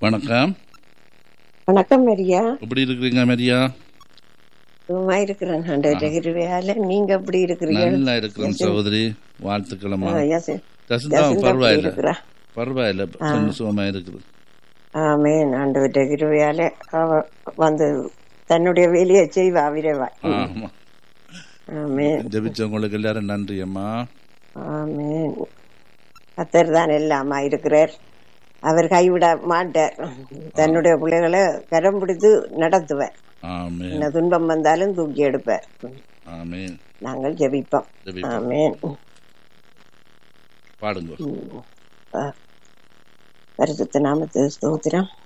வணக்கம் வணக்கம் மரியா எப்படி இருக்கிறீங்க மரியா சும்மா இருக்கிறேன் ஆண்டவரே கிருபையால நீங்க எப்படி இருக்கிறீங்க நல்லா இருக்கிறோம் சகோதரி வாழ்த்துக்கிழமா ஆ, யசி- ஜசந்தா யசிந்தா எப்படி பரவாயில்ல இருக்கிறா பரவாயில்ல கொஞ்சம் சுகமா இருக்குது ஆமேன் ஆண்டவரே கிருபையால அவ வந்து தன்னுடைய வேலையை செய்வா விரைவா ஆமா ஆமேன் ஜெபிச்சவங்களுக்கு எல்லாரும் நன்றி அம்மா ஆமேன் கத்தர் தான் எல்லாமா இருக்கிறார் அவர் கைவிட மாட்டார் தன்னுடைய பிள்ளைகளை கரம் பிடித்து நடத்துவார் ஆமென் என்ன துன்பம் வந்தாலும் தூக்கி எடுப்பார் ஆமென் நாங்கள் ஜெபிப்போம் ஜெபிப்போம் ஆமேன் பாடுங்க பரிசுத்த நாமத்து ஸ்தோத்திரம்